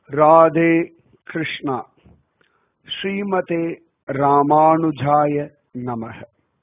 ராதே கிருஷ்ணா ஸ்ரீமதே ராமானுஜாய நமக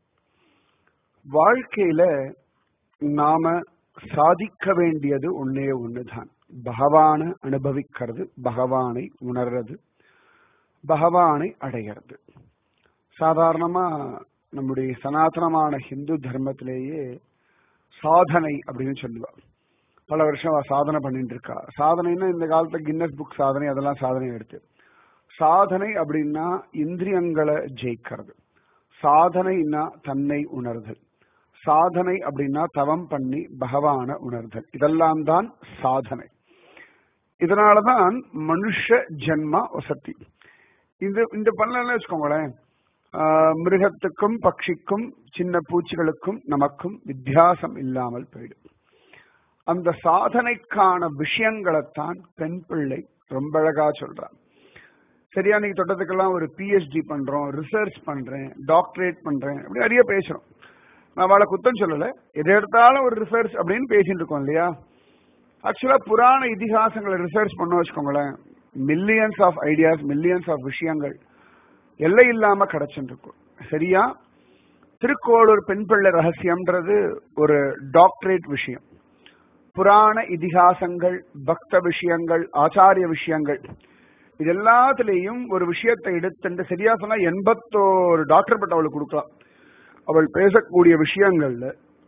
வாழ்க்கையில நாம சாதிக்க வேண்டியது ஒன்னே ஒண்ணுதான் பகவானை அனுபவிக்கிறது பகவானை உணர்றது பகவானை அடைகிறது சாதாரணமா நம்முடைய சனாதனமான ஹிந்து தர்மத்திலேயே சாதனை அப்படின்னு சொல்லுவா பல வருஷம் அவ சாதனை பண்ணிட்டு இருக்கா சாதனைன்னா இந்த காலத்துல கின்னஸ் புக் சாதனை அதெல்லாம் சாதனை எடுத்து சாதனை அப்படின்னா இந்திரியங்களை ஜெயிக்கிறது சாதனைன்னா தன்னை உணர்தல் சாதனை அப்படின்னா தவம் பண்ணி பகவான உணர்தல் இதெல்லாம் தான் சாதனை இதனாலதான் மனுஷ ஜென்மா வசதி இந்த இந்த பண்ணலாம் வச்சுக்கோங்களேன் மிருகத்துக்கும் பட்சிக்கும் சின்ன பூச்சிகளுக்கும் நமக்கும் வித்தியாசம் இல்லாமல் போயிடும் அந்த சாதனைக்கான விஷயங்களைத்தான் பெண் பிள்ளை ரொம்ப அழகா சொல்றான் சரியா நீங்க தொட்டத்துக்கெல்லாம் ஒரு பிஹெச்டி பண்றோம் ரிசர்ச் பண்றேன் டாக்டரேட் பண்றேன் அப்படி நிறைய பேசுறோம் நான் அவளை குத்தம் சொல்லல எதை எடுத்தாலும் ஒரு ரிசர்ச் அப்படின்னு பேசிட்டு இருக்கோம் இல்லையா ஆக்சுவலா புராண இதிகாசங்களை ரிசர்ச் பண்ண வச்சுக்கோங்களேன் millions of ideas millions of விஷயங்கள் எல்லை இல்லாம கிடைச்சுட்டு இருக்கும் சரியா திருக்கோளூர் பெண் பிள்ளை ரகசியம்ன்றது ஒரு டாக்டரேட் விஷயம் புராண இதிகாசங்கள் பக்த விஷயங்கள் ஆச்சாரிய விஷயங்கள் இது எல்லாத்துலேயும் ஒரு விஷயத்தை எடுத்துட்டு சரியா சொன்னா எண்பத்தோரு டாக்டர் பட்ட அவளுக்கு கொடுக்கலாம் அவள் பேசக்கூடிய விஷயங்கள்ல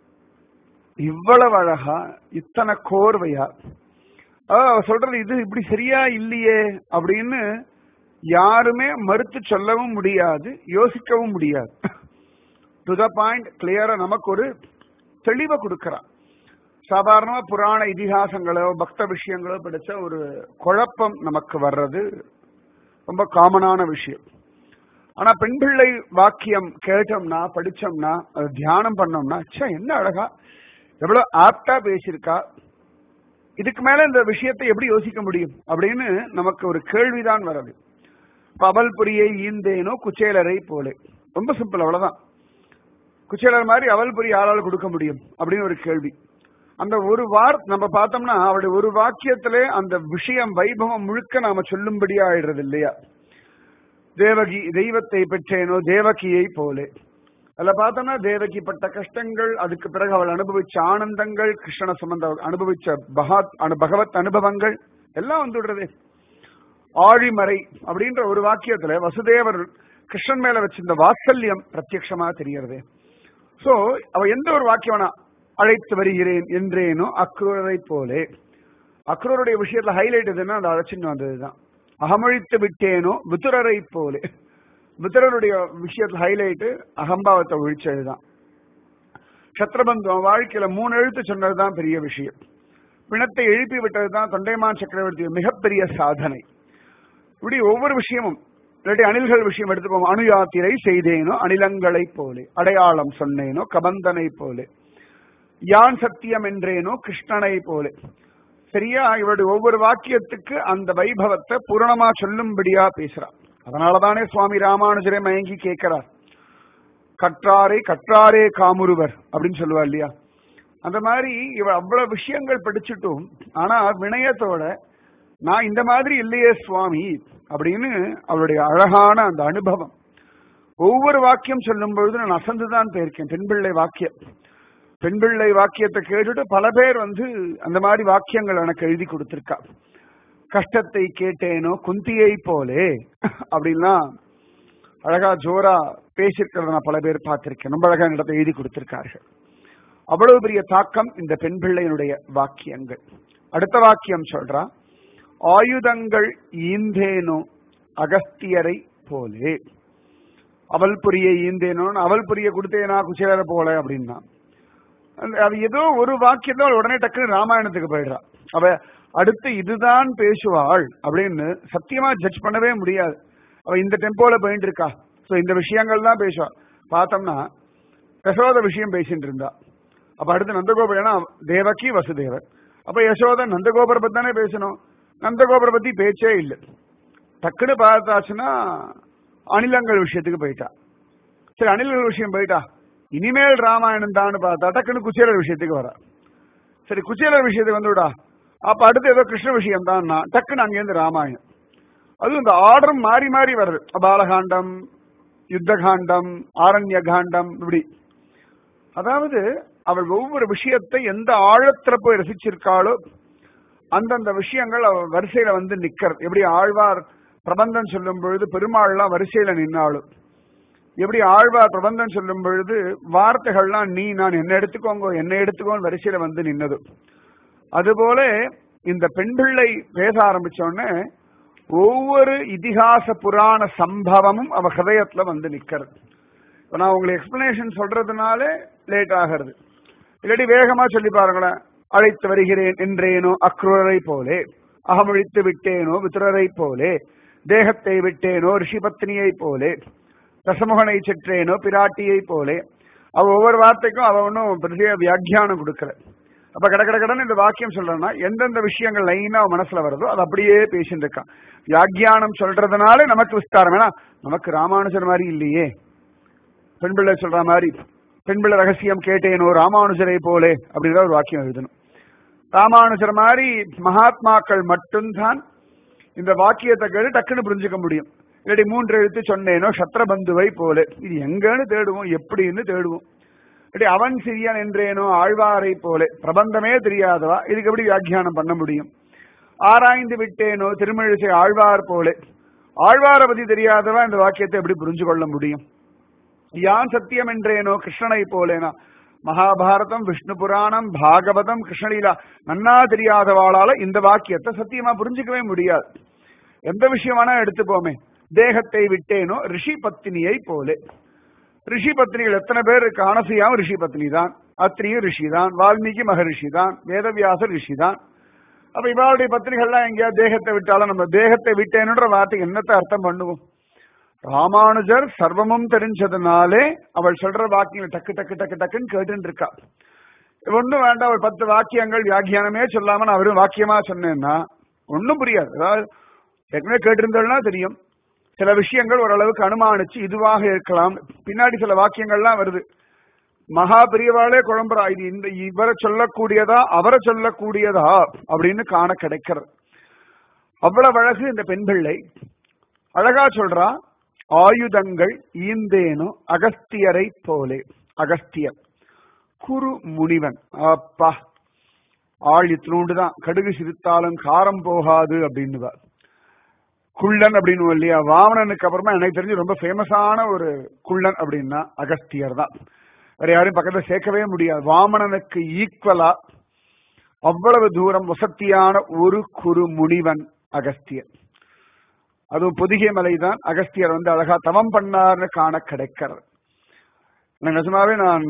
இவ்வளவு அழகா இத்தனை கோர்வையா அவ சொல்றது இது இப்படி சரியா இல்லையே அப்படின்னு யாருமே மறுத்து சொல்லவும் முடியாது யோசிக்கவும் முடியாது டு த பாயிண்ட் கிளியரா நமக்கு ஒரு தெளிவை கொடுக்கிறான் சாதாரணமா புராண இதிகாசங்களோ பக்த விஷயங்களோ படிச்ச ஒரு குழப்பம் நமக்கு வர்றது ரொம்ப காமனான விஷயம் ஆனா பெண் பிள்ளை வாக்கியம் கேட்டோம்னா படிச்சோம்னா அது தியானம் பண்ணோம்னா ச்சே என்ன அழகா எவ்வளவு ஆப்டா பேசியிருக்கா இதுக்கு மேல இந்த விஷயத்தை எப்படி யோசிக்க முடியும் அப்படின்னு நமக்கு ஒரு கேள்விதான் வர்றது பவல் புரியை ஈந்தேனோ குச்சேலரை போல ரொம்ப சிம்பிள் அவ்வளவுதான் குச்சேலர் மாதிரி அவல் புரி யாரால கொடுக்க முடியும் அப்படின்னு ஒரு கேள்வி அந்த ஒரு வார் நம்ம பார்த்தோம்னா அவருடைய ஒரு வாக்கியத்திலே அந்த விஷயம் வைபவம் முழுக்க நாம சொல்லும்படியா ஆயிடுறது இல்லையா தேவகி தெய்வத்தை பெற்றேனோ தேவகியை போலே அதுல பார்த்தோம்னா தேவகி பட்ட கஷ்டங்கள் அதுக்கு பிறகு அவள் அனுபவிச்ச ஆனந்தங்கள் கிருஷ்ண சம்பந்த அனுபவிச்ச பகத் பகவத் அனுபவங்கள் எல்லாம் வந்துடுறது ஆழிமறை அப்படின்ற ஒரு வாக்கியத்துல வசுதேவர் கிருஷ்ணன் மேல வச்சிருந்த வாத்சல்யம் பிரத்யட்சமா தெரியறது சோ அவ எந்த ஒரு வாக்கியம்னா அழைத்து வருகிறேன் என்றேனோ அக்ரூரரை போலே அக்ரூருடைய விஷயத்துல ஹைலைட் எதுன்னா அந்த அழைச்சின்னு வந்ததுதான் அகமழித்து விட்டேனோ விதுரரை போலே விதுரருடைய விஷயத்துல ஹைலைட் அகம்பாவத்தை ஒழிச்சதுதான் சத்ரபந்து வாழ்க்கையில மூணு எழுத்து சொன்னதுதான் பெரிய விஷயம் பிணத்தை எழுப்பி விட்டதுதான் தொண்டைமான் சக்கரவர்த்தி மிகப்பெரிய சாதனை இப்படி ஒவ்வொரு விஷயமும் இல்லாட்டி அணில்கள் விஷயம் எடுத்துப்போம் அணு யாத்திரை செய்தேனோ அணிலங்களை போலே அடையாளம் சொன்னேனோ கபந்தனை போலே யான் சத்தியம் என்றேனோ கிருஷ்ணனை போலே சரியா இவருடைய ஒவ்வொரு வாக்கியத்துக்கு அந்த வைபவத்தை பூரணமா சொல்லும்படியா பேசுறார் அதனாலதானே சுவாமி ராமானுஜரை மயங்கி கேட்கிறார் கற்றாரே கற்றாரே காமுருவர் அப்படின்னு சொல்லுவா இல்லையா அந்த மாதிரி இவ அவ்வளவு விஷயங்கள் படிச்சுட்டும் ஆனா வினயத்தோட நான் இந்த மாதிரி இல்லையே சுவாமி அப்படின்னு அவளுடைய அழகான அந்த அனுபவம் ஒவ்வொரு வாக்கியம் சொல்லும் பொழுது நான் அசந்துதான் போயிருக்கேன் பெண்பிள்ளை வாக்கியம் பெண்பிள்ளை வாக்கியத்தை கேட்டுட்டு பல பேர் வந்து அந்த மாதிரி வாக்கியங்கள் எனக்கு எழுதி கொடுத்திருக்கா கஷ்டத்தை கேட்டேனோ குந்தியை போலே அப்படின்லாம் அழகா ஜோரா பேசியிருக்கிறத நான் பல பேர் பார்த்திருக்கேன் ரொம்ப அழகா இடத்தை எழுதி கொடுத்திருக்கார்கள் அவ்வளவு பெரிய தாக்கம் இந்த பெண் பிள்ளையினுடைய வாக்கியங்கள் அடுத்த வாக்கியம் சொல்றா ஆயுதங்கள் ஈந்தேனோ அகஸ்தியரை போலே அவள் புரிய ஈந்தேனோ அவள் புரிய கொடுத்தேனா குச்சேலரை போல அப்படின்னா அது ஏதோ ஒரு வாக்கியத்தோட உடனே டக்குன்னு ராமாயணத்துக்கு போயிடுறா அவ அடுத்து இதுதான் பேசுவாள் அப்படின்னு சத்தியமா ஜட்ஜ் பண்ணவே முடியாது அவ இந்த டெம்போல போயிட்டு இருக்கா சோ இந்த விஷயங்கள் தான் பேசுவா பார்த்தோம்னா யசோத விஷயம் பேசிட்டு இருந்தா அப்ப அடுத்து நந்தகோபுரம் ஏன்னா தேவகி வசுதேவர் அப்ப யசோத நந்தகோபுர பத்தி தானே பேசணும் நந்தகோபுர பத்தி பேச்சே இல்லை டக்குன்னு பார்த்தாச்சுன்னா அணிலங்கள் விஷயத்துக்கு போயிட்டா சரி அணிலங்கள் விஷயம் போயிட்டா இனிமேல் ராமாயணம் தான் பார்த்தா டக்குன்னு குச்சேலர் விஷயத்துக்கு வரா சரி குச்சேலர் விஷயத்துக்கு வந்து விடா அப்ப அடுத்து ஏதோ கிருஷ்ண விஷயம் தான் டக்குன்னு அங்கேருந்து ராமாயணம் அதுவும் இந்த ஆர்டர் மாறி மாறி வருது பாலகாண்டம் யுத்த காண்டம் ஆரண்ய காண்டம் இப்படி அதாவது அவள் ஒவ்வொரு விஷயத்தை எந்த ஆழத்துல போய் ரசிச்சிருக்காளோ அந்தந்த விஷயங்கள் அவ வரிசையில வந்து நிக்கிறது எப்படி ஆழ்வார் பிரபந்தம் சொல்லும் பொழுது பெருமாள்லாம் வரிசையில நின்னாலும் எப்படி ஆழ்வார் பிரபந்தம் சொல்லும் பொழுது வார்த்தைகள்லாம் நீ நான் என்ன எடுத்துக்கோங்க என்ன எடுத்துக்கோன்னு வரிசையில வந்து நின்னது அதுபோல இந்த பெண் பிள்ளை பேச ஆரம்பிச்ச உடனே ஒவ்வொரு இதிகாச புராண சம்பவமும் அவ ஹதயத்துல வந்து நிக்கிறது இப்ப நான் உங்களுக்கு எக்ஸ்பிளனேஷன் சொல்றதுனால லேட் ஆகிறது இல்லாட்டி வேகமா சொல்லி பாருங்களேன் அழைத்து வருகிறேன் என்றேனோ அக்ரூரரை போலே அகமழித்து விட்டேனோ விதுரரை போலே தேகத்தை விட்டேனோ ரிஷிபத்னியை போலே ரசமுகனை செற்றேனோ பிராட்டியை போலே அவ ஒவ்வொரு வார்த்தைக்கும் அவ ஒன்றும் பெரிய வியாக்கியானம் கொடுக்கல அப்ப கட கட கடன்னு இந்த வாக்கியம் சொல்றேன்னா எந்தெந்த விஷயங்கள் லைனா மனசுல வருதோ அது அப்படியே பேசிட்டு இருக்கான் வியாக்கியானம் சொல்றதுனால நமக்கு விஸ்தாரம் ஏன்னா நமக்கு ராமானுஜர் மாதிரி இல்லையே பெண் பிள்ளை சொல்ற மாதிரி பெண் பிள்ளை ரகசியம் கேட்டேனோ ராமானுஜரை போலே அப்படிங்கிற ஒரு வாக்கியம் எழுதணும் ராமானுஜர் மாதிரி மகாத்மாக்கள் மட்டும்தான் இந்த வாக்கியத்தை கேட்டு டக்குன்னு புரிஞ்சுக்க முடியும் இல்லாட்டி மூன்று எழுத்து சொன்னேனோ சத்ரபந்துவை போல இது எங்கன்னு தேடுவோம் எப்படின்னு தேடுவோம் இல்லாட்டி அவன் சிறியன் என்றேனோ ஆழ்வாரை போல பிரபந்தமே தெரியாதவா இதுக்கு எப்படி வியாக்கியானம் பண்ண முடியும் ஆராய்ந்து விட்டேனோ திருமழிசை ஆழ்வார் போல ஆழ்வாரை பத்தி தெரியாதவா இந்த வாக்கியத்தை எப்படி புரிஞ்சு கொள்ள முடியும் யான் சத்தியம் என்றேனோ கிருஷ்ணனை போலேனா மகாபாரதம் விஷ்ணு புராணம் பாகவதம் கிருஷ்ணலீலா நன்னா தெரியாதவாளால இந்த வாக்கியத்தை சத்தியமா புரிஞ்சுக்கவே முடியாது எந்த விஷயமானா எடுத்துப்போமே தேகத்தை விட்டேனோ ரிஷி பத்தினியை போலே ரிஷி பத்னிகள் எத்தனை பேர் இருக்கு அனசையாவும் ரிஷி பத்னி தான் அத்ரியும் ரிஷி தான் வால்மீகி மகரிஷி தான் வேதவியாசர் ரிஷி தான் அப்ப இவாளுடைய பத்னிகள்லாம் எங்கேயாவது தேகத்தை விட்டாலும் நம்ம தேகத்தை விட்டேனுன்ற வார்த்தைக்கு என்னத்தை அர்த்தம் பண்ணுவோம் ராமானுஜர் சர்வமும் தெரிஞ்சதுனாலே அவள் சொல்ற வாக்கியம் டக்கு டக்கு டக்கு டக்குன்னு கேட்டுன்னு இருக்கா ஒன்னும் வேண்டாம் ஒரு பத்து வாக்கியங்கள் வியாக்கியானமே சொல்லாம நான் வெறும் வாக்கியமா சொன்னேன்னா ஒன்னும் புரியாது அதாவது ஏற்கனவே கேட்டிருந்தோம்னா தெரியும் சில விஷயங்கள் ஓரளவுக்கு அனுமானிச்சு இதுவாக இருக்கலாம் பின்னாடி சில வாக்கியங்கள்லாம் வருது மகா பெரியவாளே குழம்புறா இது இந்த இவரை சொல்லக்கூடியதா அவரை சொல்லக்கூடியதா அப்படின்னு காண கிடைக்கிறது அவ்வளவு அழகு இந்த பெண் பிள்ளை அழகா சொல்றா ஆயுதங்கள் ஈந்தேனோ அகஸ்தியரை போலே அகஸ்தியர் குரு முனிவன் அப்பா ஆள் இத்தினோண்டு தான் கடுகு சிரித்தாலும் காரம் போகாது அப்படின்னுவார் குள்ளன் அப்படின்னு இல்லையா வாமனனுக்கு அப்புறமா எனக்கு தெரிஞ்சு ரொம்ப ஃபேமஸான ஒரு குள்ளன் அப்படின்னா அகஸ்தியர் தான் வேற யாரையும் பக்கத்துல சேர்க்கவே முடியாது வாமனனுக்கு ஈக்குவலா அவ்வளவு தூரம் வசத்தியான ஒரு குரு முனிவன் அகஸ்தியர் அதுவும் பொதிகை மலை தான் அகஸ்தியர் வந்து அழகா தவம் பண்ணார்னு காண கிடைக்கிறது எனக்கு நிஜமாவே நான்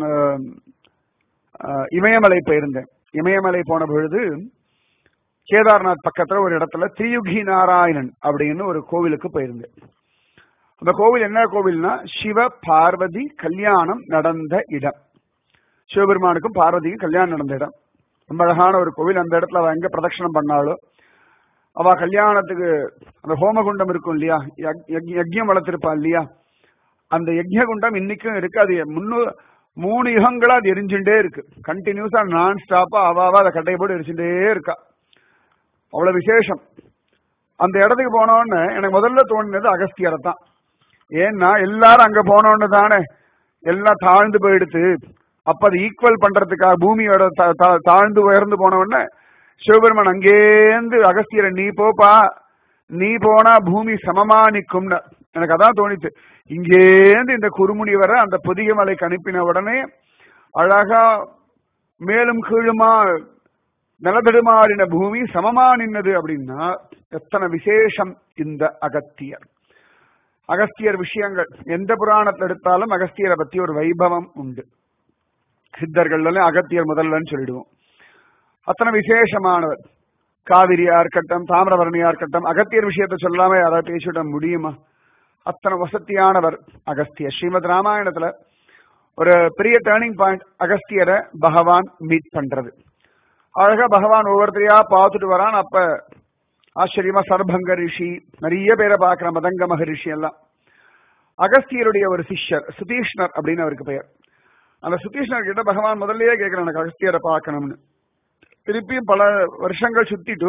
இமயமலை போயிருந்தேன் இமயமலை போன பொழுது கேதார்நாத் பக்கத்துல ஒரு இடத்துல திரியுகி நாராயணன் அப்படின்னு ஒரு கோவிலுக்கு போயிருந்தேன் அந்த கோவில் என்ன கோவில்னா சிவ பார்வதி கல்யாணம் நடந்த இடம் சிவபெருமானுக்கும் பார்வதிக்கும் கல்யாணம் நடந்த இடம் ரொம்ப அழகான ஒரு கோவில் அந்த இடத்துல அவ எங்க பிரதட்சணம் பண்ணாலும் அவ கல்யாணத்துக்கு அந்த ஹோமகுண்டம் இருக்கும் இல்லையா யஜ்யம் வளர்த்திருப்பா இல்லையா அந்த யஜ்ய குண்டம் இன்னைக்கும் இருக்கு அது முன்னூ மூணு யுகங்களா அது எரிஞ்சுட்டே இருக்கு கண்டினியூஸா நான் ஸ்டாப்பா அவாவா அதை கட்டையை போட்டு எரிச்சுட்டே இருக்கா அவ்வளவு விசேஷம் அந்த இடத்துக்கு போனோன்னு எனக்கு முதல்ல தோணுனது அகஸ்தியரை தான் ஏன்னா எல்லாரும் அங்க போனோன்னு தானே எல்லாம் தாழ்ந்து போயிடுத்து அப்ப அது ஈக்குவல் பண்றதுக்காக பூமியோட தாழ்ந்து உயர்ந்து போனோடனே சிவபெருமன் அங்கேருந்து அகஸ்தியரை நீ போப்பா நீ போனா பூமி சமமா நிக்கும்னு எனக்கு அதான் தோணித்து இங்கேருந்து இந்த குறுமுனி வர அந்த பொதிக மலைக்கு அனுப்பின உடனே அழகா மேலும் கீழுமா நிலதடுமாறின பூமி சமமா நின்னது அப்படின்னா எத்தனை விசேஷம் இந்த அகத்தியர் அகஸ்தியர் விஷயங்கள் எந்த புராணத்தை எடுத்தாலும் அகஸ்தியரை பத்தி ஒரு வைபவம் உண்டு சித்தர்கள் அகத்தியர் முதல்லன்னு சொல்லிடுவோம் அத்தனை விசேஷமானவர் காவிரியா இருக்கட்டும் தாமிரபரணியா இருக்கட்டும் அகத்தியர் விஷயத்தை சொல்லாம யாராவது பேசிவிட முடியுமா அத்தனை வசதியானவர் அகஸ்தியர் ஸ்ரீமத் ராமாயணத்துல ஒரு பெரிய டேர்னிங் பாயிண்ட் அகஸ்தியரை பகவான் மீட் பண்றது அழகா பகவான் ஒவ்வொருத்தரையா பார்த்துட்டு வரான் அப்ப ஆச்சரியமா சர்பங்க ரிஷி நிறைய பேரை பார்க்கிற மதங்க மகரிஷி எல்லாம் அகஸ்தியருடைய ஒரு சிஷ்யர் சுதீஷ்ணர் அப்படின்னு அவருக்கு பெயர் அந்த சுதீஷ்ணர் கிட்ட பகவான் முதல்லயே கேட்கிறான் எனக்கு அகஸ்தியரை பார்க்கணும்னு திருப்பியும் பல வருஷங்கள் சுத்திட்டு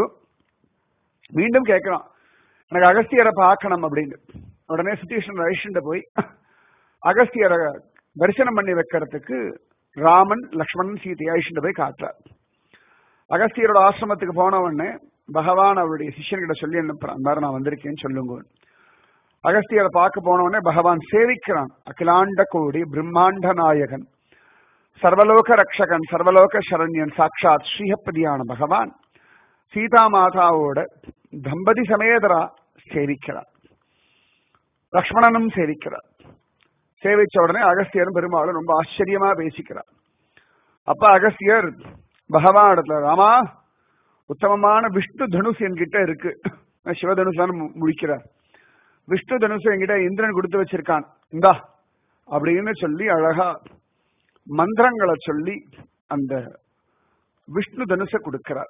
மீண்டும் கேட்கிறான் எனக்கு அகஸ்தியரை பார்க்கணும் அப்படின்னு உடனே சுத்தீஷன் ரைஷன்ட போய் அகஸ்தியரை தரிசனம் பண்ணி வைக்கிறதுக்கு ராமன் லக்ஷ்மணன் சீதை ஐஷன்ட போய் காட்டுறார் அகஸ்தியரோட ஆசிரமத்துக்கு போன உடனே பகவான் அவருடைய சிஷ்யன்கிட்ட சொல்லி அனுப்புறான் இந்த மாதிரி நான் வந்திருக்கேன்னு சொல்லுங்க அகஸ்தியரை பார்க்க போன உடனே பகவான் சேவிக்கிறான் அகிலாண்ட கோடி பிரம்மாண்ட நாயகன் சர்வலோக ரக்ஷகன் சர்வலோக சரண்யன் சாட்சாத் ஸ்ரீஹப்பதியான பகவான் சீதா மாதாவோட தம்பதி சமேதரா சேவிக்கிறார் லக்ஷ்மணனும் சேவிக்கிறார் சேவிச்ச உடனே அகஸ்தியரும் பெருமாளும் ரொம்ப ஆச்சரியமா பேசிக்கிறார் அப்ப அகஸ்தியர் பகவான் இடத்துல ராமா உத்தமமான விஷ்ணு தனுஷ் என்கிட்ட இருக்கு சிவதனுஷ் தான் முடிக்கிறார் விஷ்ணு தனுஷ் என்கிட்ட இந்திரன் கொடுத்து வச்சிருக்கான் இந்தா அப்படின்னு சொல்லி அழகா மந்திரங்களை சொல்லி அந்த விஷ்ணு தனுஷ கொடுக்கிறார்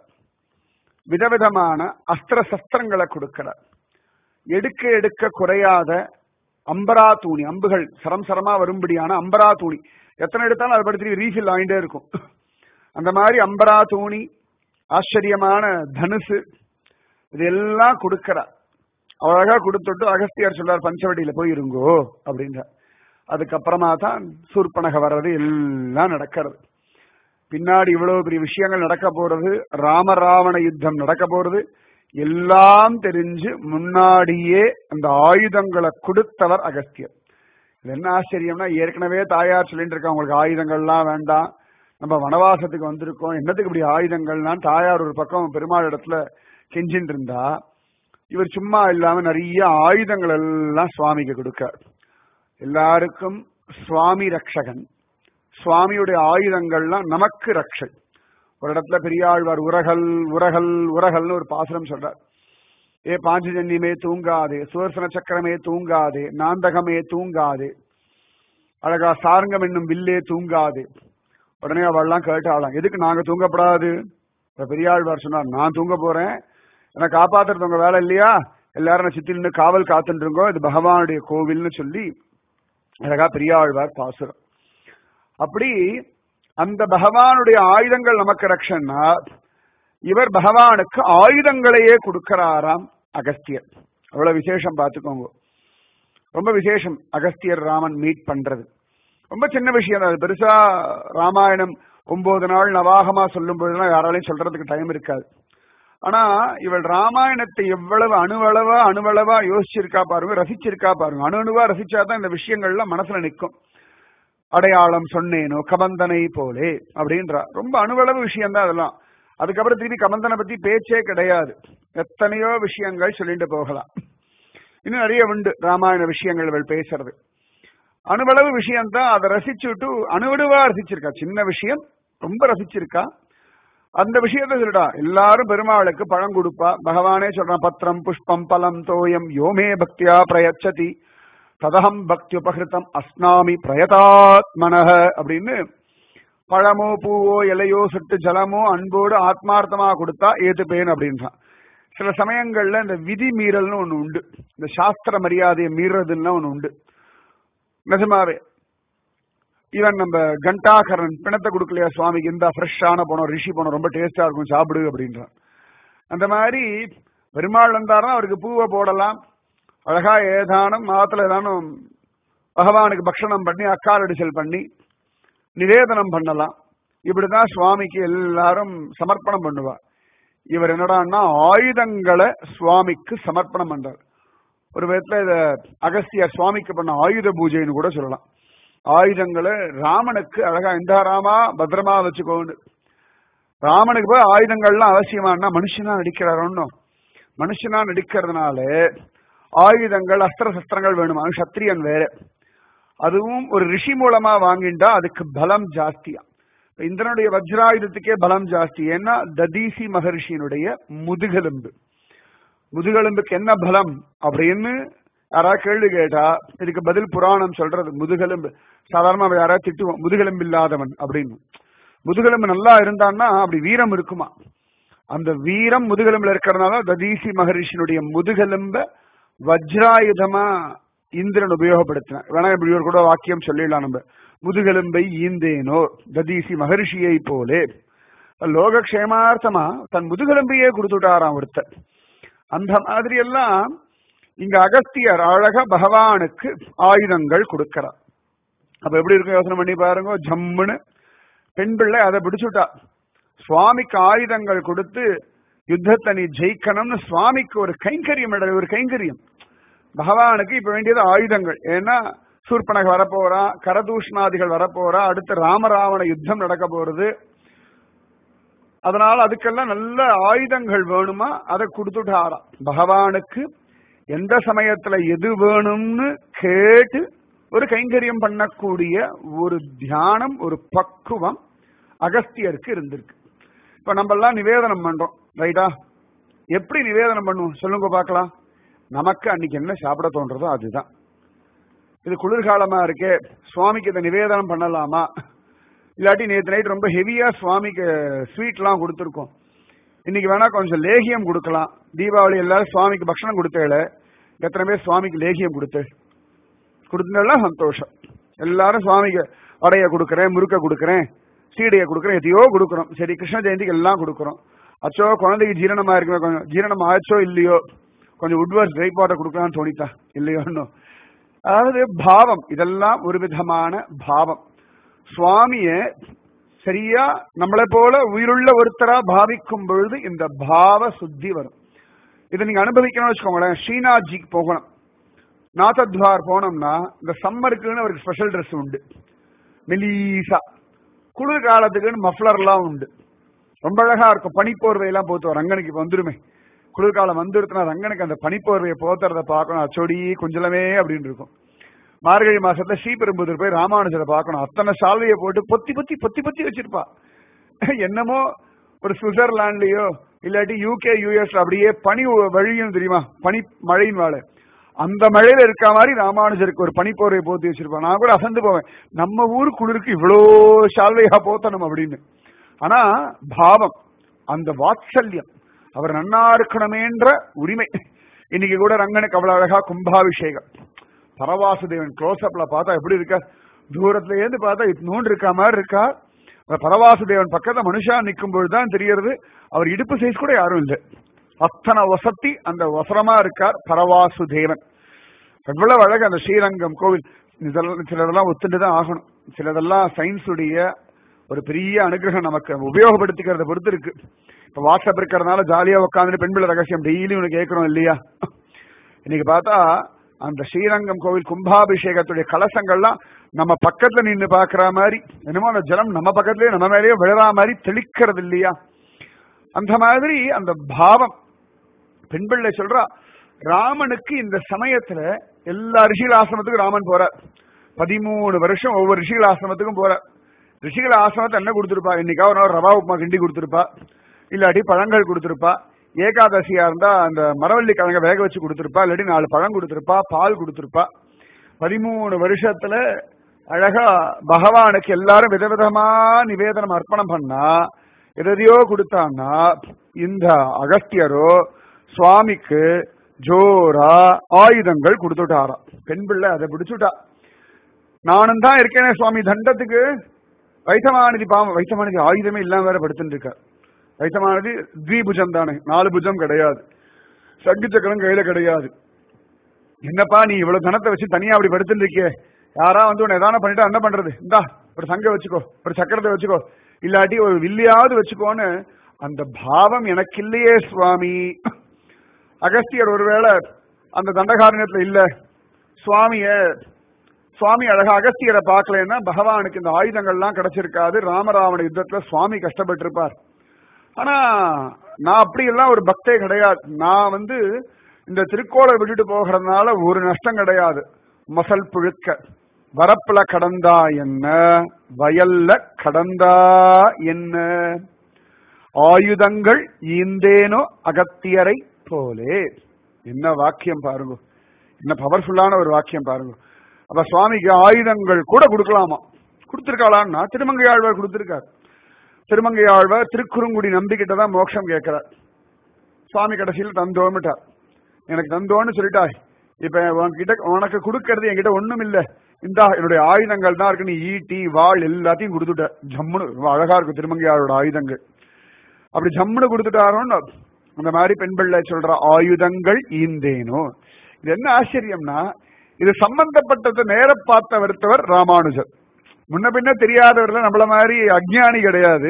விதவிதமான அஸ்திர சஸ்திரங்களை கொடுக்கிறார் எடுக்க எடுக்க குறையாத அம்பரா தூணி அம்புகள் சரம் சரமா வரும்படியான அம்பரா தூணி எத்தனை எடுத்தாலும் அதை படுத்தி ரீஃபில் ஆகிட்டே இருக்கும் அந்த மாதிரி அம்பரா தூணி ஆச்சரியமான தனுசு இதெல்லாம் கொடுக்கிறார் அழகா கொடுத்துட்டு அகஸ்தியார் சொல்றார் பஞ்சவடியில போய் இருங்கோ அப்படின்றார் அதுக்கப்புறமா தான் சூர்பனக வர்றது எல்லாம் நடக்கிறது பின்னாடி இவ்வளவு பெரிய விஷயங்கள் நடக்க போறது ராமராவண யுத்தம் நடக்க போறது எல்லாம் தெரிஞ்சு முன்னாடியே அந்த ஆயுதங்களை கொடுத்தவர் அகஸ்தியர் இது என்ன ஆச்சரியம்னா ஏற்கனவே தாயார் சொல்லிட்டு இருக்கா உங்களுக்கு ஆயுதங்கள்லாம் வேண்டாம் நம்ம வனவாசத்துக்கு வந்திருக்கோம் என்னத்துக்கு இப்படி ஆயுதங்கள்லாம் தாயார் ஒரு பக்கம் பெருமாள் இடத்துல கெஞ்சின்னு இருந்தா இவர் சும்மா இல்லாம நிறைய ஆயுதங்கள் எல்லாம் சுவாமிக்கு கொடுக்கார் எல்லாருக்கும் சுவாமி ரக்ஷகன் சுவாமியுடைய ஆயுதங்கள்லாம் நமக்கு ரக்ஷை ஒரு இடத்துல பெரியாழ்வார் உரகல் உரகல் உரகல்னு ஒரு பாசுரம் சொல்றார் ஏ பாஞ்சஜன்யமே தூங்காதே சுதர்சன சக்கரமே தூங்காதே நாந்தகமே தூங்காதே அழகா சாரங்கம் என்னும் வில்லே தூங்காதே உடனே அவள்லாம் கேட்டாளாம் எதுக்கு நாங்க தூங்கப்படாது இப்ப பெரியாழ்வார் சொன்னார் நான் தூங்க போறேன் என்ன காப்பாத்துறது உங்க வேலை இல்லையா எல்லாரும் சுத்தி நின்று காவல் காத்துட்டு இருக்கோம் இது பகவானுடைய கோவில்னு சொல்லி அழகா பெரியாழ்வார் பாசுரம் அப்படி அந்த பகவானுடைய ஆயுதங்கள் நமக்கு ரக்ஷன்னா இவர் பகவானுக்கு ஆயுதங்களையே கொடுக்கிறாராம் அகஸ்தியர் அவ்வளவு விசேஷம் பார்த்துக்கோங்க ரொம்ப விசேஷம் அகஸ்தியர் ராமன் மீட் பண்றது ரொம்ப சின்ன விஷயம் தான் அது பெருசா ராமாயணம் ஒன்பது நாள் நவாகமா சொல்லும் போதெல்லாம் யாராலையும் சொல்றதுக்கு டைம் இருக்காது ஆனா இவள் ராமாயணத்தை எவ்வளவு அணுவளவா அணுவளவா யோசிச்சிருக்கா பாருங்க ரசிச்சிருக்கா பாருங்க அணு அணுவா ரசிச்சாதான் இந்த விஷயங்கள்லாம் மனசுல நிற்கும் அடையாளம் சொன்னேனோ கபந்தனை போலே அப்படின்றா ரொம்ப அணுவளவு விஷயம் தான் அதெல்லாம் அதுக்கப்புறம் திருப்பி கபந்தனை பத்தி பேச்சே கிடையாது எத்தனையோ விஷயங்கள் சொல்லிட்டு போகலாம் இன்னும் நிறைய உண்டு ராமாயண விஷயங்கள் இவள் பேசுறது அணுவளவு விஷயம் தான் அதை ரசிச்சுட்டு அணுவடுவா ரசிச்சிருக்கா சின்ன விஷயம் ரொம்ப ரசிச்சிருக்கா அந்த விஷயத்த சொல்லிடா எல்லாரும் பெருமாளுக்கு பழம் கொடுப்பா பகவானே சொல்றான் பத்திரம் புஷ்பம் பலம் தோயம் யோமே பக்தியா பிரயச்சதி ததகம் பக்தி உபகிருத்தம் அஸ்னாமி பிரயதாத்மனக அப்படின்னு பழமோ பூவோ இலையோ சொட்டு ஜலமோ அன்போடு ஆத்மார்த்தமா கொடுத்தா ஏத்துப்பேன் அப்படின்றான் சில சமயங்கள்ல இந்த விதி மீறல்னு ஒண்ணு உண்டு இந்த சாஸ்திர மரியாதையை மீறதுன்னு ஒண்ணு உண்டு நிஜமாவே ஈவன் நம்ம கண்டாகரன் பிணத்தை கொடுக்கலையா சுவாமிக்கு இந்த ஃப்ரெஷ்ஷான பணம் ரிஷி பணம் ரொம்ப டேஸ்டா இருக்கும் சாப்பிடு அப்படின்றான் அந்த மாதிரி பெருமாள் வந்தாருன்னா அவருக்கு பூவை போடலாம் அழகா ஏதானும் ஆத்துல ஏதானும் பகவானுக்கு பக்ஷணம் பண்ணி அக்காலடிசல் பண்ணி நிவேதனம் பண்ணலாம் இப்படிதான் சுவாமிக்கு எல்லாரும் சமர்ப்பணம் பண்ணுவா இவர் என்னடான்னா ஆயுதங்களை சுவாமிக்கு சமர்ப்பணம் பண்றார் ஒரு விதத்துல இத அகஸ்தியர் சுவாமிக்கு பண்ண ஆயுத பூஜைன்னு கூட சொல்லலாம் ஆயுதங்களை ராமனுக்கு அழகா இந்த ராமா பத்திரமா வச்சுக்கோன்னு ராமனுக்கு போய் ஆயுதங்கள்லாம் அவசியமானா மனுஷனா நடிக்கிறார் ஒன்னும் மனுஷனா நடிக்கிறதுனால ஆயுதங்கள் அஸ்திர சஸ்திரங்கள் வேணும் அவன் சத்திரியன் வேற அதுவும் ஒரு ரிஷி மூலமா வாங்கிண்டா அதுக்கு பலம் ஜாஸ்தியா இந்திரனுடைய வஜ்ராயுதத்துக்கே பலம் ஜாஸ்தி ஏன்னா ததீசி மகர்ஷியினுடைய முதுகெலும்பு முதுகெலும்புக்கு என்ன பலம் அப்படின்னு யாராவது கேள்வி கேட்டா இதுக்கு பதில் புராணம் சொல்றது முதுகெலும்பு சாதாரணமா யாராவது திட்டுவோம் முதுகெலும்பு இல்லாதவன் அப்படின்னு முதுகெலும்பு நல்லா இருந்தான்னா அப்படி வீரம் இருக்குமா அந்த வீரம் முதுகெலும்புல இருக்கிறதுனால ததீசி மகரிஷினுடைய முதுகெலும்ப வஜ்ராயுதமா இந்திரன் உபயோகப்படுத்தினார் வேணா இப்படி ஒரு கூட வாக்கியம் சொல்லிடலாம் நம்ம முதுகெலும்பை ஈந்தேனோ ததீசி மகரிஷியை போலே லோகக்ஷேமார்த்தமா தன் முதுகெலும்பையே கொடுத்துட்டாராம் ஒருத்தர் அந்த மாதிரி எல்லாம் இங்க அகஸ்தியர் அழகா பகவானுக்கு ஆயுதங்கள் கொடுக்கிறார் அப்ப எப்படி இருக்கும் யோசனை பண்ணி பாருங்க ஜம்முன்னு பெண் பிள்ளை அதை பிடிச்சுட்டா சுவாமிக்கு ஆயுதங்கள் கொடுத்து யுத்தத்தை நீ ஜெயிக்கணும்னு சுவாமிக்கு ஒரு கைங்கரியம் இட- ஒரு கைங்கரியம் பகவானுக்கு இப்ப வேண்டியது ஆயுதங்கள் ஏன்னா சூர்பனக வரப்போறா கரதூஷ்ணாதிகள் வரப்போறா அடுத்து ராமராவண யுத்தம் நடக்க போறது அதனால அதுக்கெல்லாம் நல்ல ஆயுதங்கள் வேணுமா அதை கொடுத்துட்டாராம் பகவானுக்கு எந்த சமயத்துல எது வேணும்னு கேட்டு ஒரு கைங்கரியம் பண்ணக்கூடிய ஒரு தியானம் ஒரு பக்குவம் அகஸ்தியருக்கு இருந்திருக்கு இப்ப நம்ம எல்லாம் நிவேதனம் பண்றோம் ரைட்டா எப்படி நிவேதனம் பண்ணுவோம் சொல்லுங்க பார்க்கலாம் நமக்கு அன்னைக்கு என்ன சாப்பிட தோன்றதோ அதுதான் இது குளிர்காலமா இருக்கே சுவாமிக்கு இதை நிவேதனம் பண்ணலாமா இல்லாட்டி நேற்று நைட் ரொம்ப ஹெவியா சுவாமிக்கு ஸ்வீட்லாம் கொடுத்துருக்கோம் இன்னைக்கு வேணா கொஞ்சம் லேகியம் கொடுக்கலாம் தீபாவளி எல்லாரும் சுவாமிக்கு பக்ஷணம் கொடுத்தேல எத்தனை பேர் சுவாமிக்கு லேகியம் கொடுத்து கொடுத்ததெல்லாம் சந்தோஷம் எல்லாரும் சுவாமிக்கு வடைய கொடுக்குறேன் முறுக்க கொடுக்குறேன் சீடையை கொடுக்குறேன் எதையோ கொடுக்குறோம் சரி கிருஷ்ண ஜெயந்திக்கு எல்லாம் கொடுக்குறோம் அச்சோ குழந்தைக்கு ஜீரணமா இருக்குமே கொஞ்சம் ஜீரணம் ஆச்சோ இல்லையோ கொஞ்சம் உட்வர்ஸ் ட்ரை வாட்டர் கொடுக்கலாம்னு தோணித்தா இல்லையோன்னு அதாவது பாவம் இதெல்லாம் ஒரு விதமான பாவம் சுவாமிய சரியா நம்மளை போல உயிருள்ள ஒருத்தரா பாவிக்கும் பொழுது இந்த பாவ சுத்தி வரும் இதை நீங்க அனுபவிக்கணும்னு வச்சுக்கோங்களேன் ஸ்ரீநாத்ஜிக்கு போகணும் நாதத்வார் போனோம்னா இந்த சம்மருக்குன்னு அவருக்கு ஸ்பெஷல் ட்ரெஸ் உண்டு மெலீசா குளிர் காலத்துக்குன்னு மஃப்ளர்லாம் உண்டு ரொம்ப அழகா இருக்கும் பனிப்போர்வையெல்லாம் போத்து ரங்கனுக்கு இப்ப வந்துருமே குளிர்காலம் வந்துருச்சுன்னா ரங்கனுக்கு அந்த பனிப்போர்வையை போத்துறத பார்க்கணும் அச்சொடி குஞ்சலமே அப்படின்னு இருக்கும் மார்கழி மாசத்துல ஸ்ரீபெரும்புதூர் போய் ராமானுஜரை பார்க்கணும் அத்தனை சால்வையை போட்டு பொத்தி பொத்தி பொத்தி பொத்தி வச்சிருப்பா என்னமோ ஒரு சுவிட்சர்லாண்ட்லயோ இல்லாட்டி யூகே யூஎஸ்ல அப்படியே பனி வழியும் தெரியுமா பனி மழையின் வாழை அந்த மழையில இருக்க மாதிரி ராமானுஜருக்கு ஒரு பனிப்போர்வை போத்தி வச்சிருப்பான் நான் கூட அசந்து போவேன் நம்ம ஊர் குளிருக்கு இவ்வளோ சால்வையா போத்தணும் அப்படின்னு ஆனா பாவம் அந்த வாத்சல்யம் அவர் நன்னா இருக்கணுமேன்ற உரிமை இன்னைக்கு கூட ரங்கனுக்கு அவ்வளவு அழகா கும்பாபிஷேகம் பரவாசுதேவன் க்ளோஸ்அப்ல பார்த்தா எப்படி இருக்கா தூரத்துல இருந்து பார்த்தா நூண்டு இருக்கா மாதிரி இருக்கா அந்த பரவாசுதேவன் பக்கத்துல மனுஷா நிற்கும் பொழுதுதான் தெரியறது அவர் இடுப்பு சைஸ் கூட யாரும் இல்லை அத்தனை வசத்தி அந்த வசரமா இருக்கார் பரவாசுதேவன் எவ்வளவு அழகு அந்த ஸ்ரீரங்கம் கோவில் இதெல்லாம் சிலதெல்லாம் ஒத்துட்டு தான் ஆகணும் சிலதெல்லாம் சயின்ஸுடைய ஒரு பெரிய அனுகிரகம் நமக்கு உபயோகப்படுத்திக்கிறத பொறுத்து இருக்கு இப்ப வாட்ஸ்அப் இருக்கிறதுனால ஜாலியா உட்காந்து பெண் பிள்ளை ரகசியம் டெய்லி உனக்கு கேட்கிறோம் இல்லையா இன்னைக்கு பார்த்தா அந்த ஸ்ரீரங்கம் கோவில் கும்பாபிஷேகத்துடைய கலசங்கள்லாம் நம்ம பக்கத்துல நின்று பாக்குற மாதிரி என்னமோ அந்த ஜலம் நம்ம பக்கத்துலயே நம்ம மேலேயே விழுறா மாதிரி தெளிக்கிறது இல்லையா அந்த மாதிரி அந்த பாவம் பெண் பிள்ளை சொல்றா ராமனுக்கு இந்த சமயத்துல எல்லா ரிஷிகள் ஆசிரமத்துக்கும் ராமன் போறார் பதிமூணு வருஷம் ஒவ்வொரு ரிஷிகள் ஆசிரமத்துக்கும் போறார் ரிஷிகள் ஆசிரமத்தை என்ன கொடுத்திருப்பா இன்னைக்கா ஒரு நாள் ரவா உப்புமா கிண்டி கொடுத்திருப்பா இல்லாட்டி பழங்கள் கொடுத்திருப்பா ஏகாதசியா இருந்தா அந்த மரவள்ளி கிழங்க வேக வச்சு கொடுத்திருப்பா இல்லாட்டி நாலு பழம் கொடுத்திருப்பா பால் கொடுத்திருப்பா பதிமூணு வருஷத்துல அழகா பகவானுக்கு எல்லாரும் விதவிதமா நிவேதனம் அர்ப்பணம் பண்ணா எதையோ கொடுத்தான்னா இந்த அகஸ்தியரோ சுவாமிக்கு ஜோரா ஆயுதங்கள் கொடுத்துட்டாராம் பெண் பிள்ளை அதை பிடிச்சுட்டா நானும் தான் இருக்கேனே சுவாமி தண்டத்துக்கு வைத்தமானதி பாவம் வைத்தமானதி ஆயுதமே இல்லாம வேற படுத்துட்டு இருக்கார் வைத்தமானதி த்விபுஜம் தானே நாலு புஜம் கிடையாது சங்கு சக்கரம் கையில கிடையாது என்னப்பா நீ இவ்வளவு கனத்தை வச்சு தனியா அப்படி படுத்துட்டு இருக்கியே யாரா வந்து உன்னை எதான பண்ணிட்டு என்ன பண்றது இந்தா ஒரு சங்க வச்சுக்கோ ஒரு சக்கரத்தை வச்சுக்கோ இல்லாட்டி ஒரு வில்லியாவது வச்சுக்கோன்னு அந்த பாவம் எனக்கு இல்லையே சுவாமி அகஸ்தியர் ஒருவேளை அந்த தண்டகாரண்யத்துல இல்ல சுவாமிய சுவாமி அழகா அகஸ்தியரை பார்க்கலன்னா பகவானுக்கு இந்த ஆயுதங்கள்லாம் கிடைச்சிருக்காது ராமராவண யுத்தத்துல சுவாமி கஷ்டப்பட்டு இருப்பார் ஆனா நான் அப்படி எல்லாம் ஒரு பக்தே கிடையாது நான் வந்து இந்த திருக்கோளை விட்டுட்டு போகிறதுனால ஒரு நஷ்டம் கிடையாது மசல் புழுக்க வரப்புல கடந்தா என்ன வயல்ல கடந்தா என்ன ஆயுதங்கள் ஈந்தேனோ அகத்தியரை போலே என்ன வாக்கியம் பாருங்க என்ன பவர்ஃபுல்லான ஒரு வாக்கியம் பாருங்க அப்ப சுவாமிக்கு ஆயுதங்கள் கூட கொடுக்கலாமா கொடுத்திருக்காளான்னா திருமங்கை ஆழ்வார் கொடுத்திருக்கார் திருமங்கை ஆழ்வார் திருக்குறுங்குடி நம்பிக்கிட்ட தான் மோட்சம் கேட்கிறார் சுவாமி கடைசியில் தந்தோன்னுட்டார் எனக்கு தந்தோன்னு சொல்லிட்டாய் இப்ப உன்கிட்ட உனக்கு கொடுக்கறது என்கிட்ட ஒண்ணும் இல்ல இந்தா என்னுடைய ஆயுதங்கள் தான் இருக்கு நீ ஈட்டி வாழ் எல்லாத்தையும் கொடுத்துட்ட ஜம்முன்னு ரொம்ப அழகா இருக்கு திருமங்கையாரோட ஆயுதங்கள் அப்படி ஜம்முன்னு கொடுத்துட்டாரோன்னு அந்த மாதிரி பெண் பிள்ளை சொல்ற ஆயுதங்கள் ஈந்தேனோ இது என்ன ஆச்சரியம்னா இது சம்பந்தப்பட்டதை நேர பார்த்த வருத்தவர் ராமானுஜர் முன்ன பின்ன தெரியாதவர்ல நம்மள மாதிரி அஜ்ஞானி கிடையாது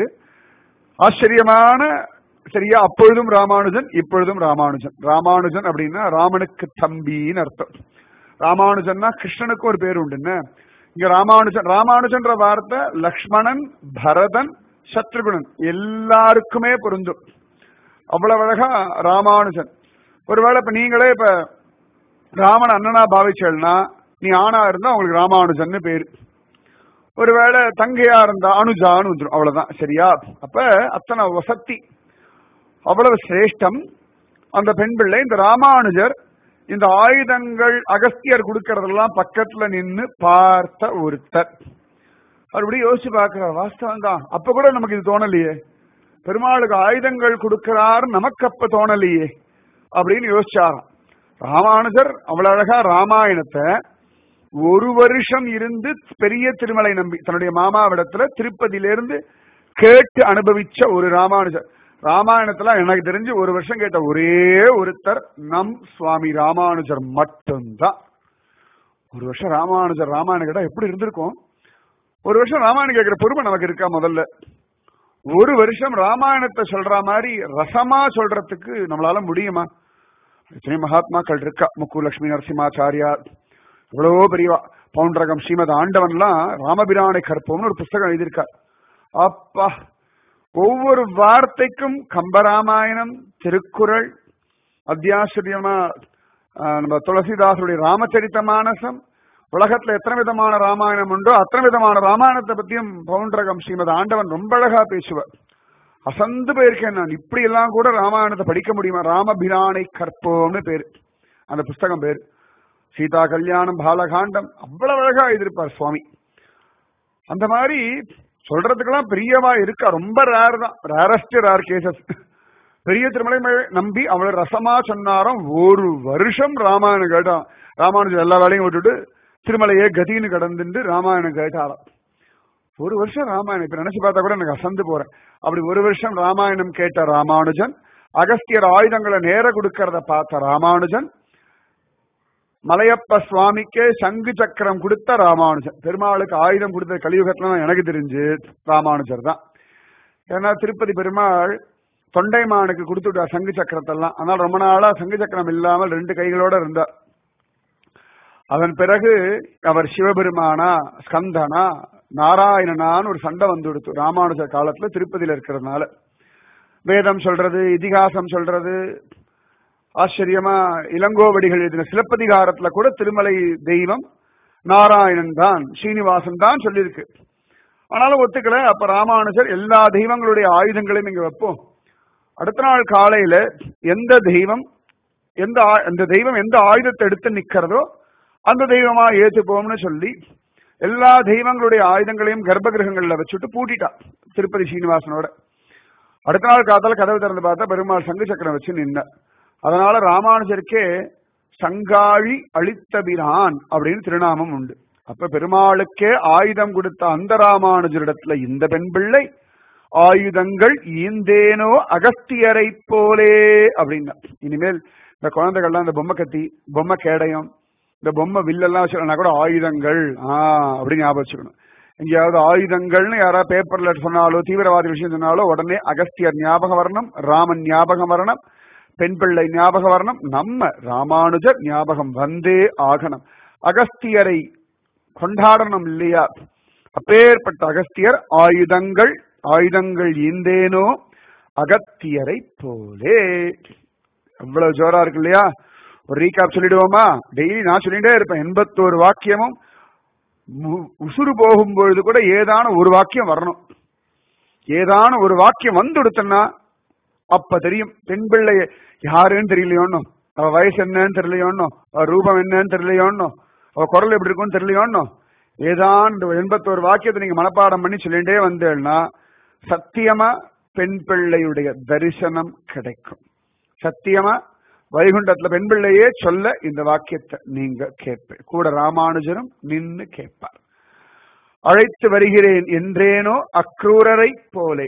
ஆச்சரியமான சரியா அப்பொழுதும் ராமானுஜன் இப்பொழுதும் ராமானுஜன் ராமானுஜன் அப்படின்னா ராமனுக்கு தம்பின்னு அர்த்தம் ராமானுஜன்னா கிருஷ்ணனுக்கு ஒரு பேர் உண்டு என்ன இங்க ராமானுஜன் ராமானுஜன்ற வார்த்தை லக்ஷ்மணன் பரதன் சத்ருகுணன் எல்லாருக்குமே பொருந்தும் அவ்வளவு அழகா ராமானுஜன் ஒருவேளை இப்ப நீங்களே இப்ப ராமன் அண்ணனா பாவிச்சல்னா நீ ஆணா இருந்தா உங்களுக்கு ராமானுஜன் பேரு ஒருவேளை தங்கையா இருந்தா அனுஜான்னு வந்துடும் அவ்வளவுதான் சரியா அப்ப அத்தனை வசத்தி அவ்வளவு சிரேஷ்டம் அந்த பெண் பிள்ளை இந்த ராமானுஜர் இந்த ஆயுதங்கள் அகஸ்தியர் கொடுக்கறதெல்லாம் பக்கத்துல நின்னு பார்த்த ஒருத்தர் அப்படி யோசிச்சு பார்க்கிறார் வாஸ்தவம் தான் அப்ப கூட நமக்கு இது தோணலையே பெருமாளுக்கு ஆயுதங்கள் கொடுக்கிறார் நமக்கு அப்ப தோணலையே அப்படின்னு யோசிச்சாராம் ராமானுஜர் அவ்வளவு அழகா ராமாயணத்தை ஒரு வருஷம் இருந்து பெரிய திருமலை நம்பி தன்னுடைய மாமாவிடத்துல திருப்பதியிலிருந்து கேட்டு அனுபவிச்ச ஒரு ராமானுஜர் ராமாயணத்துல எனக்கு தெரிஞ்சு ஒரு வருஷம் கேட்ட ஒரே ஒருத்தர் நம் சுவாமி ராமானுஜர் மட்டும்தான் ஒரு வருஷம் ராமானுஜர் ராமாயணம் கேட்டா எப்படி இருந்திருக்கும் ஒரு வருஷம் ராமாயணம் கேட்கிற பொறுமை நமக்கு இருக்கா முதல்ல ஒரு வருஷம் ராமாயணத்தை சொல்ற மாதிரி ரசமா சொல்றதுக்கு நம்மளால முடியுமா எத்தனை மகாத்மாக்கள் இருக்கா முக்கு லட்சுமி நரசிம்மாச்சாரியா எவ்வளவோ பெரியவா பவுண்டரகம் ஸ்ரீமத் ஆண்டவன்லாம் ராமபிரானை கற்போம்னு ஒரு புஸ்தகம் எழுதியிருக்கார் அப்பா ஒவ்வொரு வார்த்தைக்கும் கம்பராமாயணம் திருக்குறள் அத்தியாசிரியமா ஆஹ், நம்ம துளசிதாசருடைய ராமச்சரித்த மானசம் உலகத்துல எத்தனை விதமான ராமாயணம் உண்டோ அத்தனை விதமான ராமாயணத்தை பத்தியும் பவுண்டரகம் ஸ்ரீமத் ஆண்டவன் ரொம்ப அழகா பேசுவார் அசந்து போயிருக்கேன் நான் இப்படி எல்லாம் கூட ராமாயணத்தை படிக்க முடியுமா ராமபிரானை கற்போம்னு பேரு அந்த புஸ்தகம் பேரு சீதா கல்யாணம் பாலகாண்டம் அவ்வளவு அழகா எழுதியிருப்பார் சுவாமி அந்த மாதிரி சொல்றதுக்கெல்லாம் பெரியவா இருக்கா ரொம்ப ரேர் தான் ரேரஸ்ட் ரேர் கேசஸ் பெரிய திருமலை மே- நம்பி அவளை ரசமா சொன்னாராம் ஒரு வருஷம் ராமாயணம் கேட்டான் ராமானுஜர் எல்லா வேலையும் விட்டுட்டு திருமலையே கதின்னு கடந்துட்டு ராமாயணம் கேட்டாராம் ஒரு வருஷம் ராமாயணம் இப்ப நினைச்சு பார்த்தா கூட எனக்கு அசந்து போறேன் அப்படி ஒரு வருஷம் ராமாயணம் கேட்ட ராமானுஜன் அகஸ்தியர் ஆயுதங்களை நேர கொடுக்கறத பார்த்த ராமானுஜன் மலையப்ப சுவாமிக்கே சங்கு சக்கரம் கொடுத்த ராமானுஜன் பெருமாளுக்கு ஆயுதம் கொடுத்த கலியுகத்துல தான் எனக்கு தெரிஞ்சு ராமானுஜர் தான் ஏன்னா திருப்பதி பெருமாள் தொண்டைமானுக்கு கொடுத்துட்டார் சங்கு சக்கரத்தெல்லாம் ஆனால் ரொம்ப நாளா சங்கு சக்கரம் இல்லாமல் ரெண்டு கைகளோட இருந்தார் அதன் பிறகு அவர் சிவபெருமானா ஸ்கந்தனா நாராயணனான்னு ஒரு சண்டை வந்து கொடுத்து ராமானுஜர் காலத்துல திருப்பதியில இருக்கிறதுனால வேதம் சொல்றது இதிகாசம் சொல்றது ஆச்சரியமா இளங்கோவடிகள் எழுதின சிலப்பதிகாரத்துல கூட திருமலை தெய்வம் நாராயணன் தான் ஸ்ரீனிவாசன் தான் சொல்லியிருக்கு ஆனாலும் ஒத்துக்கல அப்ப ராமானுஜர் எல்லா தெய்வங்களுடைய ஆயுதங்களையும் இங்க வைப்போம் அடுத்த நாள் காலையில எந்த தெய்வம் எந்த ஆ- அந்த தெய்வம் எந்த ஆயுதத்தை எடுத்து நிக்கிறதோ அந்த தெய்வமா ஏத்துப்போம்னு சொல்லி எல்லா தெய்வங்களுடைய ஆயுதங்களையும் கர்ப்ப கிரகங்கள்ல வச்சுட்டு பூட்டிட்டா திருப்பதி சீனிவாசனோட அடுத்த நாள் காத்தால கதவு திறந்து பார்த்தா பெருமாள் சங்கு சக்கரம் வச்சு நின்ன அதனால ராமானுஜருக்கே சங்காழி அளித்தபிரான் அப்படின்னு திருநாமம் உண்டு அப்ப பெருமாளுக்கே ஆயுதம் கொடுத்த அந்த ராமானுஜரிடத்துல இந்த பெண் பிள்ளை ஆயுதங்கள் ஈந்தேனோ அகஸ்தியரை போலே அப்படின்னா இனிமேல் இந்த குழந்தைகள்லாம் இந்த பொம்மை கத்தி பொம்மை கேடயம் இந்த பொம்மை வில்லெல்லாம் வச்சுக்கணும் கூட ஆயுதங்கள் ஆ அப்படின்னு ஞாபகம் வச்சுக்கணும் எங்கேயாவது ஆயுதங்கள்னு யாராவது பேப்பர்ல சொன்னாலோ தீவிரவாதி விஷயம் சொன்னாலோ உடனே அகஸ்தியர் ஞாபகம் வரணும் ராமன் ஞாபகம் வரணும் பெண் பிள்ளை ஞாபகம் வரணும் நம்ம ராமானுஜர் ஞாபகம் வந்தே ஆகணும் அகஸ்தியரை கொண்டாடணும் இல்லையா அப்பேற்பட்ட அகஸ்தியர் ஆயுதங்கள் ஆயுதங்கள் ஈந்தேனோ அகத்தியரை போலே எவ்வளவு ஜோரா இருக்கு இல்லையா ஒரு ரீகாப் சொல்லிடுவோமா டெய்லி நான் சொல்லிட்டே இருப்பேன் எண்பத்தோரு வாக்கியமும் மு- உசுறு போகும்பொழுது கூட ஏதான ஒரு வாக்கியம் வரணும் ஏதான ஒரு வாக்கியம் வந்துடுத்தன்னா அப்ப தெரியும் பெண் பிள்ளை யாருன்னு தெரியலையோன்னு அவ வயசு என்னன்னு தெரியலையோன்னு அவ ரூபம் என்னன்னு தெரியலையோன்னு அவ குரல் எப்படி இருக்கும்னு தெரியலையோன்னு ஏதான் இந்த எண்பத்தோரு வாக்கியத்தை நீங்க மனப்பாடம் பண்ணி சொல்லிட்டே வந்தேன்னா சத்தியமா பெண் பிள்ளையுடைய தரிசனம் கிடைக்கும் சத்தியமா வைகுண்டத்துல பெண் பிள்ளையே சொல்ல இந்த வாக்கியத்தை நீங்க கேட்பேன் கூட ராமானுஜரும் நின்னு கேட்பார் அழைத்து வருகிறேன் என்றேனோ அக்ரூரரை போலே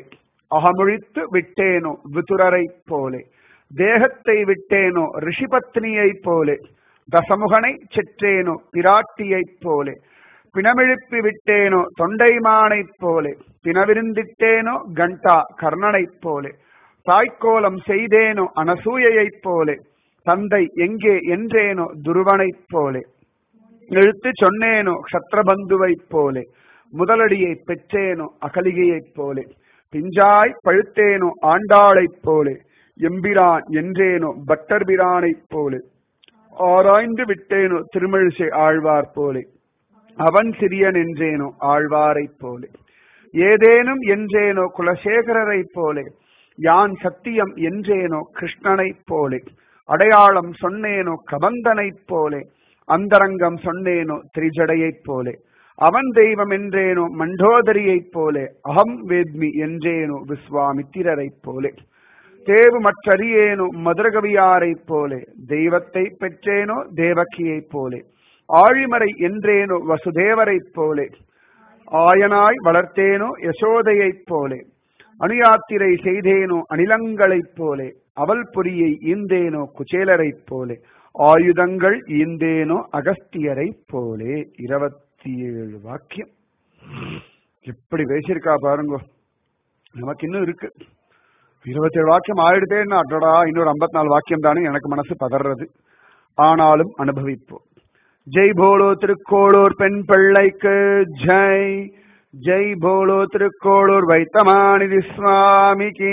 அகமுழித்து விட்டேனோ விதுரரைப் போலே தேகத்தை விட்டேனோ ரிஷிபத்னியைப் போலே தசமுகனை செற்றேனோ பிராட்டியைப் போலே பிணமிழுப்பி விட்டேனோ தொண்டைமானைப் போலே பிணவிருந்திட்டேனோ கண்டா கர்ணனைப் போலே தாய்க்கோலம் செய்தேனோ அனசூயைப் போலே தந்தை எங்கே என்றேனோ துருவனைப் போலே எழுத்து சொன்னேனோ க்ஷத்ரபந்துவைப் போலே முதலடியை பெற்றேனோ அகலிகையைப் போலே பிஞ்சாய் பழுத்தேனோ ஆண்டாளைப் போலே எம்பிரான் என்றேனோ பட்டர்பிரானைப் போலே ஆராய்ந்து விட்டேனோ திருமழிசை ஆழ்வார் போலே அவன் சிறியன் என்றேனோ ஆழ்வாரைப் போலே ஏதேனும் என்றேனோ குலசேகரரைப் போலே யான் சத்தியம் என்றேனோ கிருஷ்ணனைப் போலே அடையாளம் சொன்னேனோ கபந்தனைப் போலே அந்தரங்கம் சொன்னேனோ திரிஜடையைப் போலே அவன் தெய்வம் என்றேனோ மண்டோதரியைப் போலே அகம் வேத்மி என்றேனோ விஸ்வாமித்திரரைப் போலே தேவு மற்றறியேனோ மதுரகவியாரைப் போலே தெய்வத்தை பெற்றேனோ தேவகியைப் போலே ஆழிமறை என்றேனோ வசுதேவரைப் போலே ஆயனாய் வளர்த்தேனோ யசோதையைப் போலே அணுயாத்திரை செய்தேனோ அணிலங்களைப் போலே அவல் பொறியை ஈந்தேனோ குச்சேலரைப் போலே ஆயுதங்கள் ஈந்தேனோ அகஸ்தியரைப் போலே இருபத்தி ஏழு வாக்கியம் எப்படி பேசியிருக்கா பாருங்க நமக்கு இன்னும் இருக்கு இருபத்தேழு வாக்கியம் ஆயிடுதேன்னு அடடா இன்னொரு ஐம்பத்தி நாலு வாக்கியம் தானே எனக்கு மனசு பதறது ஆனாலும் அனுபவிப்போம் ஜெய் போலோ திருக்கோளூர் பெண் பிள்ளைக்கு ஜெய் ஜெய் போலோ திருக்கோளூர் வைத்தமாநிதி சுவாமிக்கு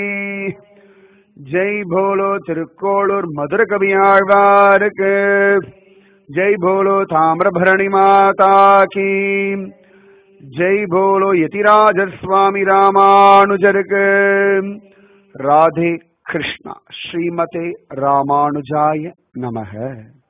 ஜெய் போலோ திருக்கோளூர் மதுர கவியாழ்வாருக்கு ஜெய் போலோ தாமிரபரணி மாதா கி ஜெய் போலோ யதிராஜர் சுவாமி ராமானுஜருக்கு ராதே கிருஷ்ணா ஸ்ரீமதே ராமானுஜாய நமக